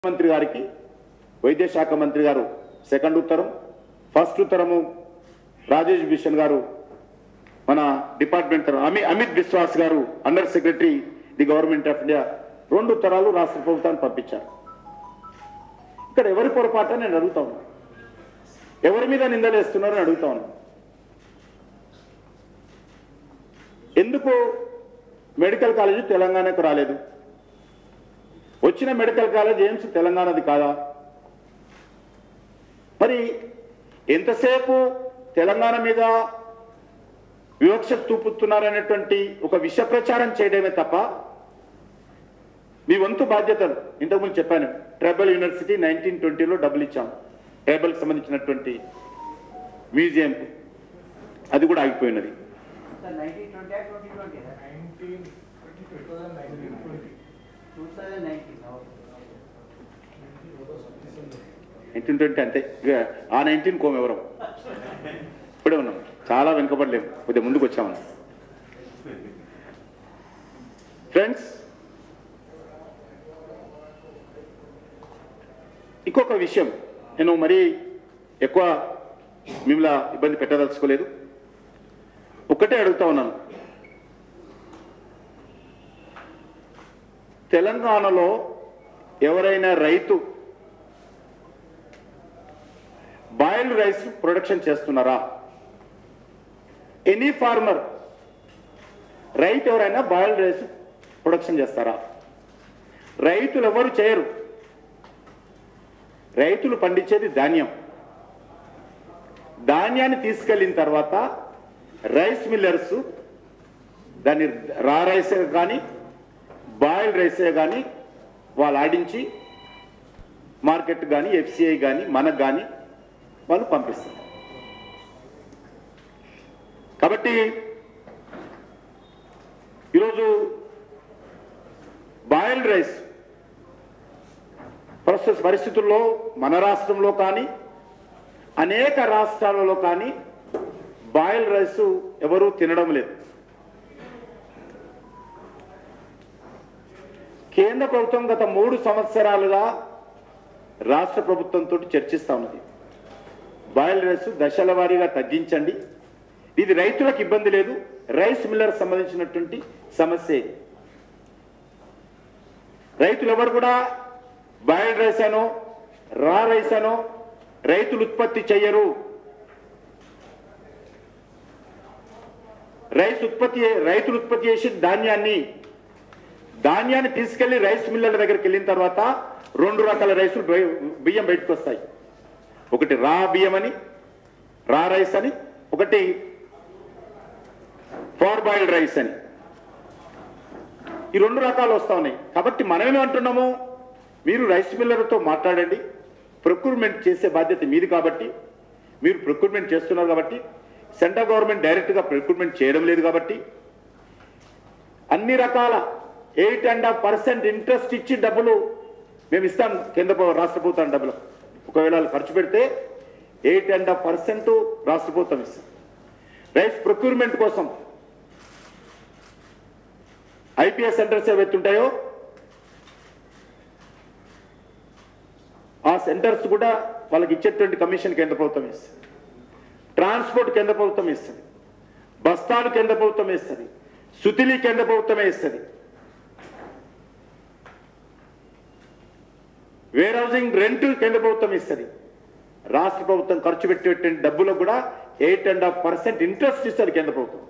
మంత్రి గారికి వైద్య శాఖ మంత్రి గారు సెకండ్ ఉత్తరం ఫస్ట్ ఉత్తరము రాజేష్ భూషణ్ గారు మన డిపార్ట్మెంట్ అమి అమిత్ బిశ్వాస్ గారు under secretary the government of India రెండు ఉత్తరాలు రాష్ట్ర ప్రభుత్వాన్ని పంపించారు ఇక్కడ ఎవరి పొరపాటు నేను అడుగుతా ఉన్నా ఎవరి మీద నిందలేస్తున్నారని అడుగుతా ఉన్నా ఎందుకు మెడికల్ కాలేజీ తెలంగాణకు రాలేదు వచ్చిన మెడికల్ కాలేజ్ ఎయిమ్స్ తెలంగాణది కాదా మరి ఎంతసేపు తెలంగాణ మీద వివక్ష చూపుతున్నారనేటువంటి ఒక విష ప్రచారం చేయడమే తప్ప మీ వంతు బాధ్యతలు ఇంతకుముందు చెప్పాను ట్రైబల్ యూనివర్సిటీ నైన్టీన్ ట్వంటీలో డబ్బులు ఇచ్చాం ట్రైబల్కి సంబంధించినటువంటి మ్యూజియం అది కూడా ఆగిపోయినది sir nineteen twenty twenty twenty nineteen two thousand nineteen twenty two thousand nineteen nineteen twenty అంతే ఇక ఆ నైన్టీన్ కోమ ఎవరం ఇప్పుడే ఉన్నాం చాలా వెనుకబడలేము కొద్దిగా ముందుకు వచ్చామని ఫ్రెండ్స్ ఇంకొక విషయం నేను మరీ ఎక్కువ మిమ్మల్ని ఇబ్బంది పెట్టదలుచుకోలేదు ఒక్కటే అడుగుతా ఉన్నాను తెలంగాణలో ఎవరైనా రైతు బాయిల్డ్ రైస్ ప్రొడక్షన్ చేస్తున్నారా ఎనీ ఫార్మర్ రైతు ఎవరైనా బాయిల్డ్ రైస్ ప్రొడక్షన్ చేస్తారా రైతులు ఎవరు చేయరు రైతులు పండించేది ధాన్యం ధాన్యాన్ని తీసుకెళ్ళిన తర్వాత రైస్ మిల్లర్స్ దాన్ని రా రైసే కానీ బాయిల్డ్ రైసే కానీ వాళ్ళు ఆడించి మార్కెట్ కానీ ఎఫ్సిఐ కానీ మనకు కానీ వాళ్ళు పంపిస్తారు కాబట్టి ఈరోజు బాయిల్డ్ రైస్ ప్రస్తుత పరిస్థితుల్లో మన రాష్ట్రంలో కానీ అనేక రాష్ట్రాలలో కానీ బాయిల్డ్ రైస్ ఎవరూ తినడం లేదు కేంద్ర ప్రభుత్వం గత మూడు సంవత్సరాలుగా రాష్ట్ర ప్రభుత్వంతో చర్చిస్తా ఉన్నది బాయిల్ రైస్ దశల వారీగా తగ్గించండి ఇది రైతులకు ఇబ్బంది లేదు రైస్ మిల్లర్ సంబంధించినటువంటి సమస్య ఇది రైతులు ఎవరు కూడా బాయిల్ రైస్ అనో రా రైస్ అనో రైతులు ఉత్పత్తి చెయ్యరు రైస్ ఉత్పత్తి రైతులు ఉత్పత్తి చేసి ధాన్యాన్ని ధాన్యాన్ని తీసుకెళ్లి రైస్ మిల్లర్ల దగ్గరికి వెళ్ళిన తర్వాత రెండు రకాల రైసులు బయ- బియ్యం బయటకు వస్తాయి ఒకటి రా బియ్యం అని రా రైస్ అని ఒకటి ఫార్ బాయిల్డ్ రైస్ అని ఈ రెండు రకాలు వస్తా ఉన్నాయి కాబట్టి మనమేమి అంటున్నాము మీరు రైస్ మిల్లర్తో మాట్లాడండి ప్రొక్యూర్మెంట్ చేసే బాధ్యత మీది కాబట్టి మీరు ప్రొక్యూర్మెంట్ చేస్తున్నారు కాబట్టి సెంట్రల్ గవర్నమెంట్ డైరెక్ట్గా ప్రొక్యూర్మెంట్ చేయడం లేదు కాబట్టి అన్ని రకాల eight and half percent interest ఇచ్చి డబ్బులు మేము ఇస్తాం కేంద్ర ప్రభు- రాష్ట్ర ప్రభుత్వం డబ్బులు ఒకవేళ వాళ్ళు ఖర్చు పెడితే ఎయిట్ అండ్ హాఫ్ పర్సెంట్ రాష్ట్ర ప్రభుత్వం ఇస్తాం రైస్ ప్రొక్యూర్మెంట్ కోసం ఐపీఎస్ సెంటర్స్ ఏవైతే ఉంటాయో ఆ సెంటర్స్ కూడా వాళ్ళకి ఇచ్చేటువంటి కమిషన్ కేంద్ర ప్రభుత్వం ఇస్తుంది ట్రాన్స్పోర్ట్ కేంద్ర ప్రభుత్వం ఇస్తుంది బస్తాలు కేంద్ర ప్రభుత్వం ఇస్తుంది సుతిలి కేంద్ర ప్రభుత్వమే ఇస్తుంది వేర్ హౌసింగ్ రెంట్ కేంద్ర ప్రభుత్వం ఇస్తుంది రాష్ట్ర ప్రభుత్వం ఖర్చు పెట్టేటువంటి డబ్బులకు కూడా eight and half percent interest ఇస్తుంది కేంద్ర ప్రభుత్వం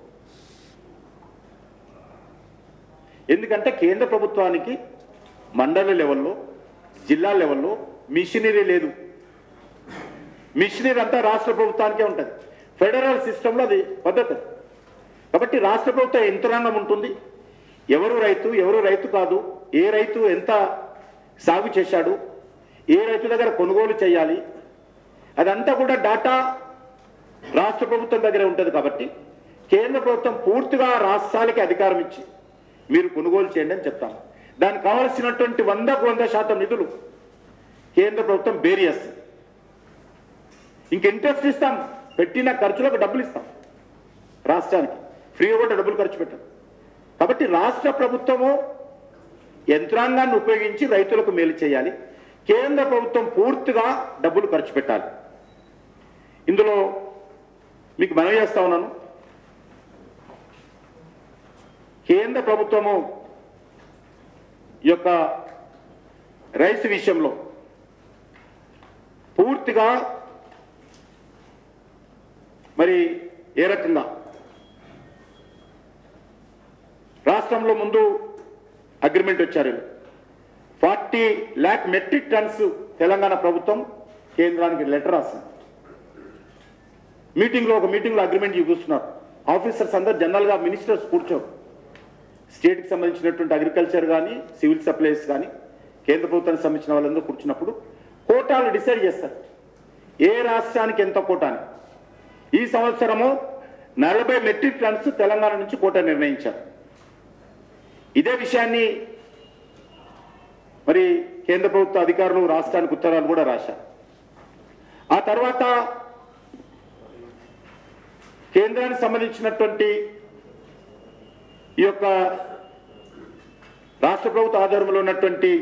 ఎందుకంటే కేంద్ర ప్రభుత్వానికి మండల లెవెల్లో జిల్లా లెవెల్లో మిషనరీ లేదు మిషనరీ అంతా రాష్ట్ర ప్రభుత్వానికే ఉంటుంది ఫెడరల్ సిస్టంలో అది పద్ధతి కాబట్టి రాష్ట్ర ప్రభుత్వ యంత్రాంగం ఉంటుంది ఎవరు రైతు ఎవరు రైతు కాదు ఏ రైతు ఎంత సాగు చేశాడు ఏ రైతు దగ్గర కొనుగోలు చేయాలి అదంతా కూడా డాటా రాష్ట్ర ప్రభుత్వం దగ్గర ఉంటుంది కాబట్టి కేంద్ర ప్రభుత్వం పూర్తిగా రాష్ట్రాలకి అధికారం ఇచ్చి మీరు కొనుగోలు చేయండి అని చెప్తాను దానికి కావలసినటువంటి వందకు వంద శాతం నిధులు కేంద్ర ప్రభుత్వం బేరీ చేస్తుంది ఇంక ఇంట్రెస్ట్ ఇస్తాం పెట్టిన ఖర్చులకు డబ్బులు ఇస్తాం రాష్ట్రానికి ఫ్రీగా కూడా డబ్బులు ఖర్చు పెట్టాం కాబట్టి రాష్ట్ర ప్రభుత్వము యంత్రాంగాన్ని ఉపయోగించి రైతులకు మేలు చేయాలి కేంద్ర ప్రభుత్వం పూర్తిగా డబ్బులు ఖర్చు పెట్టాలి ఇందులో మీకు మనవి చేస్తా ఉన్నాను కేంద్ర ప్రభుత్వము ఈ యొక్క రైస్ విషయంలో పూర్తిగా మరి ఏ రకంగా రాష్ట్రంలో ముందు అగ్రిమెంట్ వచ్చారు forty lakh metric tons Telangana ప్రభుత్వం కేంద్రానికి లెటర్ రాసింది మీటింగ్లో ఒక మీటింగ్లో అగ్రిమెంట్ చూపిస్తున్నారు ఆఫీసర్స్ అందరు జనరల్గా మినిస్టర్స్ కూర్చోరు స్టేట్కి సంబంధించినటువంటి అగ్రికల్చర్ కానీ సివిల్ సప్లైస్ కానీ కేంద్ర ప్రభుత్వానికి సంబంధించిన వాళ్ళందరూ కూర్చున్నప్పుడు కోటాలు డిసైడ్ చేస్తారు ఏ రాష్ట్రానికి ఎంత కోటా అని ఈ సంవత్సరము నలభై మెట్రిక్ టన్స్ తెలంగాణ నుంచి కోట నిర్ణయించారు ఇదే విషయాన్ని మరి కేంద్ర ప్రభుత్వ అధికారులు రాష్ట్రానికి ఉత్తరాలు కూడా రాశారు ఆ తర్వాత కేంద్రానికి సంబంధించినటువంటి ఈ యొక్క రాష్ట్ర ప్రభుత్వ ఆధారంలో ఉన్నటువంటి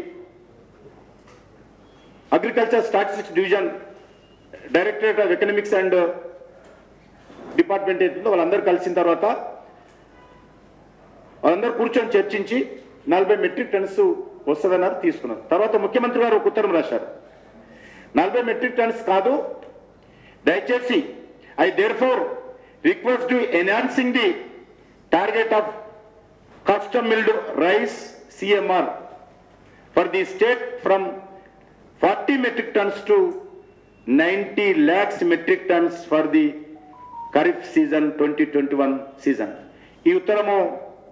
agriculture statistics division directorate of economics and department ఏంటుందో వాళ్ళందరూ కలిసిన తర్వాత వాళ్ళందరూ కూర్చొని చర్చించి నలభై మెట్రిక్ టన్స్ వస్తుందన్నారు తీసుకున్నారు తర్వాత ముఖ్యమంత్రి గారు ఒక ఉత్తరం రాశారు నలభై మెట్రిక్ టన్స్ కాదు దయచేసి I therefore request enhancing the target of custom milled rice CMR for the state from forty metric tons to ninety lakhs metric tons for the kharif season twenty twenty one season ఈ ఉత్తరము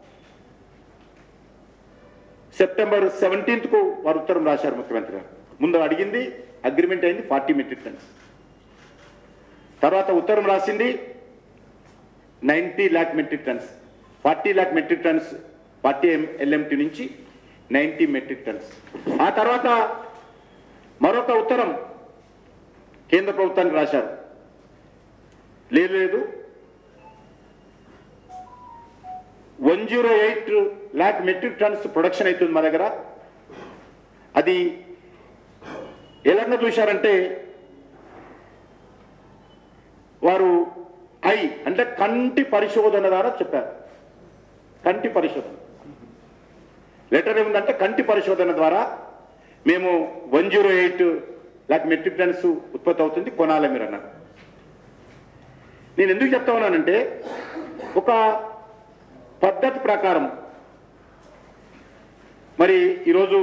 September seventeenth కు వారు ఉత్తరం రాశారు ముఖ్యమంత్రి గారు ముందు అడిగింది అగ్రిమెంట్ అయింది ఫార్టీ మెట్రిక్ టన్స్ తర్వాత ఉత్తరం రాసింది ninety lakh metric tons forty lakh metric tons forty LMT నుంచి నైంటీ మెట్రిక్ టన్స్ ఆ తర్వాత మరొక ఉత్తరం కేంద్ర ప్రభుత్వానికి రాశారు లేదు లేదు one zero eight lakh metric tons production అవుతుంది మా దగ్గర అది ఎలాగ చూశారంటే వారు ఐ అంటే కంటి పరిశోధన ద్వారా చెప్పారు కంటి పరిశోధన లెటర్ ఏముందంటే కంటి పరిశోధన ద్వారా మేము one zero eight lakh metric tons ఉత్పత్తి అవుతుంది కొనాలి మీరు అన్నారు నేను ఎందుకు చెప్తా ఉన్నానంటే ఒక పద్ధతి ప్రకారం మరి ఈరోజు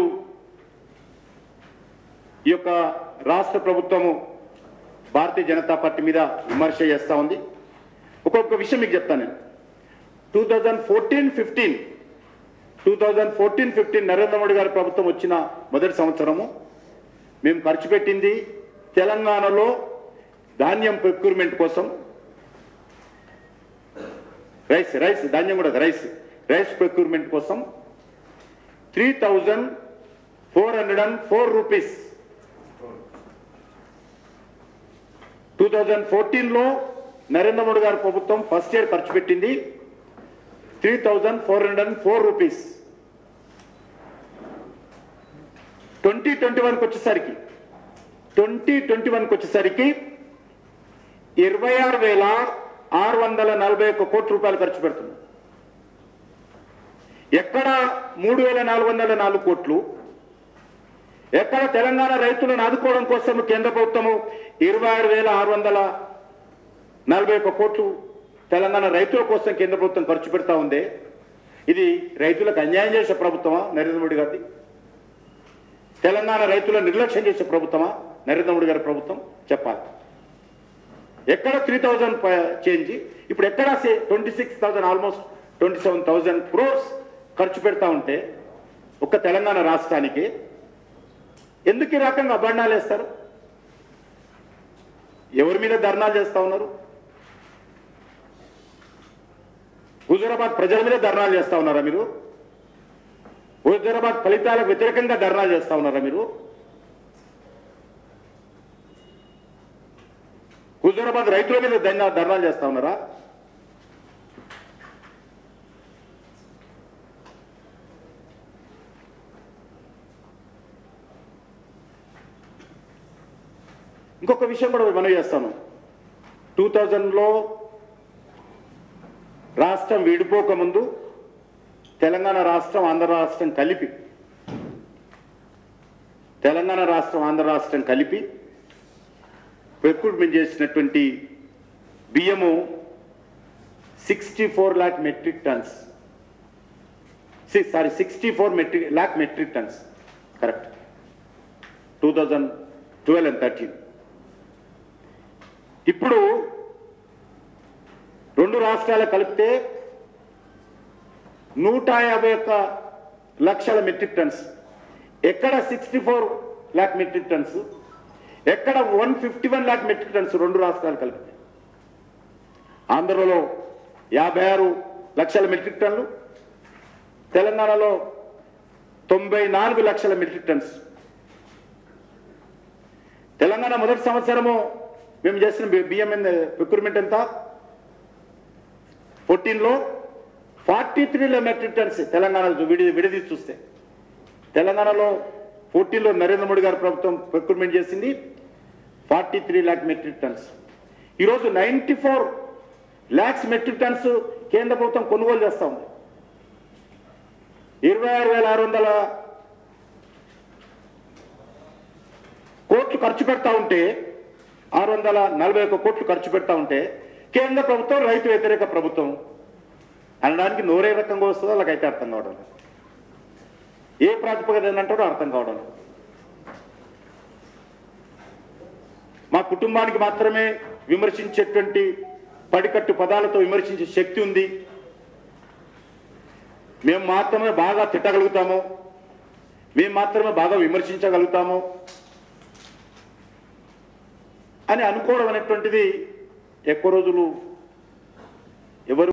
ఈ యొక్క రాష్ట్ర ప్రభుత్వము భారతీయ జనతా పార్టీ మీద విమర్శ చేస్తూ ఉంది ఒక్కొక్క విషయం మీకు చెప్తాను నేను two thousand fourteen fifteen two thousand fourteen fifteen Narendra Modi గారి ప్రభుత్వం వచ్చిన మొదటి సంవత్సరము మేము ఖర్చు పెట్టింది తెలంగాణలో ధాన్యం ప్రొక్యూర్మెంట్ కోసం రైస్ రైస్ ధాన్యం కూడా రైస్ రైస్ ప్రొక్యూర్మెంట్ కోసం three thousand four hundred and four rupees two thousand ఫోర్టీన్లో నరేంద్ర మోడీ గారి ప్రభుత్వం ఫస్ట్ ఇయర్ ఖర్చు పెట్టింది three thousand four hundred and four rupees twenty twenty వన్కి వచ్చేసరికి ట్వంటీ ట్వంటీ వన్కి వచ్చేసరికి ఇరవై ఆరు వేల ఆరు వందల నలభై ఒక్క కోట్ల రూపాయలు ఖర్చు పెడుతుంది ఎక్కడ మూడు వేల నాలుగు వందల నాలుగు కోట్లు ఎక్కడ తెలంగాణ రైతులను ఆదుకోవడం కోసం కేంద్ర ప్రభుత్వము ఇరవై ఆరు వేల ఆరు వందల నలభై ఒక్క కోట్లు తెలంగాణ రైతుల కోసం కేంద్ర ప్రభుత్వం ఖర్చు పెడతా ఉంది ఇది రైతులకు అన్యాయం చేసే ప్రభుత్వమా నరేంద్ర మోడీ గారిది తెలంగాణ రైతులను నిర్లక్ష్యం చేసే ప్రభుత్వమా నరేంద్ర మోడీ గారి ప్రభుత్వం చెప్పాలి ఎక్కడ త్రీ థౌజండ్ చేంజ్ ఇప్పుడు ఎక్కడ twenty six thousand almost twenty seven thousand crores ఖర్చు పెడతా ఉంటే ఒక్క తెలంగాణ రాష్ట్రానికి ఎందుకు ఈ రకంగా అబండాలు వేస్తారు ఎవరి మీద ధర్నాలు చేస్తా ఉన్నారు హుజూరాబాద్ ప్రజల మీద ధర్నాలు చేస్తా ఉన్నారా మీరు హుజూరాబాద్ ఫలితాలకు వ్యతిరేకంగా ధర్నాలు చేస్తా ఉన్నారా మీరు హుజూరాబాద్ రైతుల మీద ధర్నా ధర్నాలు చేస్తా ఉన్నారా ఇంకొక విషయం కూడా మనం చేస్తాను టూ థౌజండ్లో రాష్ట్రం విడిపోకముందు తెలంగాణ రాష్ట్రం ఆంధ్ర రాష్ట్రం కలిపి తెలంగాణ రాష్ట్రం ఆంధ్ర రాష్ట్రం కలిపి రిక్రూట్మెంట్ చేసినటువంటి బియ్యము sixty four lakh metric tons six sorry sixty four metric lakh metric tons correct two thousand twelve and thirteen ఇప్పుడు రెండు రాష్ట్రాలు కలిపితే నూట యాభై ఒక్క లక్షల మెట్రిక్ టన్స్ ఎక్కడ sixty four lakh metric tons ఎక్కడ one fifty one lakh metric tons రెండు రాష్ట్రాలు కలిపితే ఆంధ్రలో యాభై ఆరు లక్షల మెట్రిక్ టన్నులు తెలంగాణలో తొంభై నాలుగు లక్షల మెట్రిక్ టన్స్ తెలంగాణ మొదటి సంవత్సరము మేము చేసిన బి- బియ్యం రిక్రూట్మెంట్ ఎంత ఫోర్టీన్లో ఫార్టీ త్రీ మెట్రిక్ టన్స్ తెలంగాణలో విడి విడదీసి చూస్తే తెలంగాణలో ఫోర్టీన్లో నరేంద్ర మోడీ గారి ప్రభుత్వం రిక్రూట్మెంట్ చేసింది forty three lakh metric tons ఈరోజు ninety four lakhs metric tons కేంద్ర ప్రభుత్వం కొనుగోలు చేస్తూ ఉంది ఇరవై ఆరు వేల ఆరు వందల కోట్లు ఖర్చు పెడతా ఉంటే ఆరు వందల నలభై ఒక్క కోట్లు ఖర్చు పెడతా ఉంటే కేంద్ర ప్రభుత్వం రైతు వ్యతిరేక ప్రభుత్వం అనడానికి నోరే రకంగా వస్తుందో వాళ్ళకైతే అర్థం కావడం లేదు. ఏ ప్రాతిపదికన ఏంటంటారో అర్థం కావడం లేదు. మా కుటుంబానికి మాత్రమే విమర్శించేటువంటి పడికట్టు పదాలతో విమర్శించే శక్తి ఉంది మేము మాత్రమే బాగా తిట్టగలుగుతాము మేము మాత్రమే బాగా విమర్శించగలుగుతాము అని అనుకోవడం అనేటువంటిది ఎక్కువ రోజులు